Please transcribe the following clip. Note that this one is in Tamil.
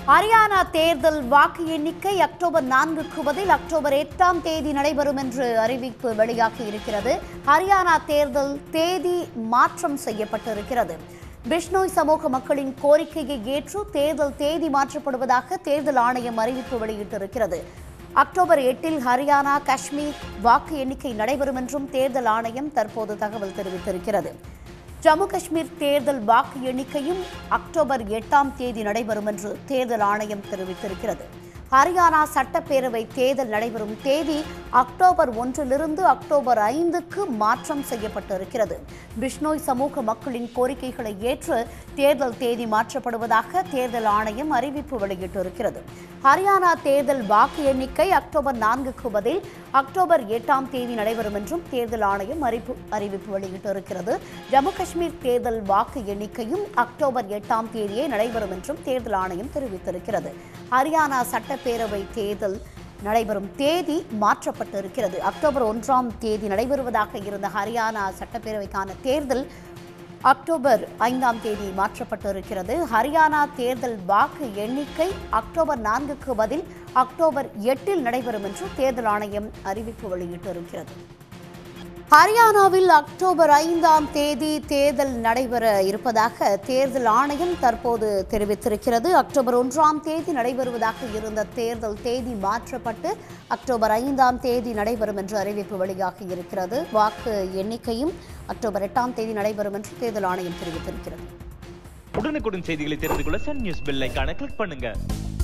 ஹரியானா தேர்தல் வாக்கு எண்ணிக்கை அக்டோபர் நான்குக்கு பதில் அக்டோபர் எட்டாம் தேதி நடைபெறும் என்று அறிவிப்பு வெளியாகி இருக்கிறது ஹரியானா தேர்தல் தேதி மாற்றம் செய்யப்பட்டிருக்கிறது பிஷ்னோய் சமூக மக்களின் கோரிக்கையை ஏற்று தேர்தல் தேதி மாற்றப்படுவதாக தேர்தல் ஆணையம் அறிவிப்பு வெளியிட்டிருக்கிறது அக்டோபர் எட்டில் ஹரியானா காஷ்மீர் வாக்கு எண்ணிக்கை நடைபெறும் என்றும் தேர்தல் ஆணையம் தற்போது தகவல் தெரிவித்திருக்கிறது ஜம்மு காஷ்மீர் தேர்தல் வாக்கு எண்ணிக்கையும் அக்டோபர் எட்டாம் தேதி நடைபெறும் என்று தேர்தல் ஆணையம் தெரிவித்திருக்கிறது ஹரியானா சட்டப்பேரவை தேர்தல் நடைபெறும் தேதி அக்டோபர் ஒன்றிலிருந்து அக்டோபர் ஐந்துக்கு மாற்றம் செய்யப்பட்டிருக்கிறது பிஷ்னோய் சமூக மக்களின் கோரிக்கைகளை ஏற்று தேர்தல் தேதி மாற்றப்படுவதாக தேர்தல் ஆணையம் அறிவிப்பு வெளியிட்டிருக்கிறது ஹரியானா தேர்தல் வாக்கு எண்ணிக்கை அக்டோபர் நான்குக்கு பதில் அக்டோபர் எட்டாம் தேதி நடைபெறும் என்றும் தேர்தல் ஆணையம் அறிவிப்பு அறிவிப்பு வெளியிட்டிருக்கிறது ஜம்மு காஷ்மீர் தேர்தல் வாக்கு எண்ணிக்கையும் அக்டோபர் எட்டாம் தேதியே நடைபெறும் என்றும் தேர்தல் ஆணையம் தெரிவித்திருக்கிறது ஹரியானா சட்டப்பேரவை தேர்தல் நடைபெறும் தேதி மாற்றப்பட்டிருக்கிறது அக்டோபர் ஒன்றாம் தேதி நடைபெறுவதாக இருந்த ஹரியானா சட்டப்பேரவைக்கான தேர்தல் அக்டோபர் ஐந்தாம் தேதி மாற்றப்பட்டிருக்கிறது ஹரியானா தேர்தல் வாக்கு எண்ணிக்கை அக்டோபர் நான்குக்கு பதில் அக்டோபர் எட்டில் நடைபெறும் என்று தேர்தல் ஆணையம் அறிவிப்பு வெளியிட்டிருக்கிறது ஹரியானாவில் அக்டோபர் ஐந்தாம் தேதி தேர்தல் நடைபெற இருப்பதாக தேர்தல் ஆணையம் தற்போது தெரிவித்திருக்கிறது அக்டோபர் ஒன்றாம் தேதி நடைபெறுவதாக இருந்த தேர்தல் தேதி மாற்றப்பட்டு அக்டோபர் ஐந்தாம் தேதி நடைபெறும் என்று அறிவிப்பு வெளியாகி இருக்கிறது வாக்கு எண்ணிக்கையும் அக்டோபர் எட்டாம் தேதி நடைபெறும் என்று தேர்தல் ஆணையம் தெரிவித்திருக்கிறது உடனுக்குடன் செய்திகளை தெரிந்து கொள்ள சன் நியூஸ் பெல் ஐகானை கிளிக் பண்ணுங்க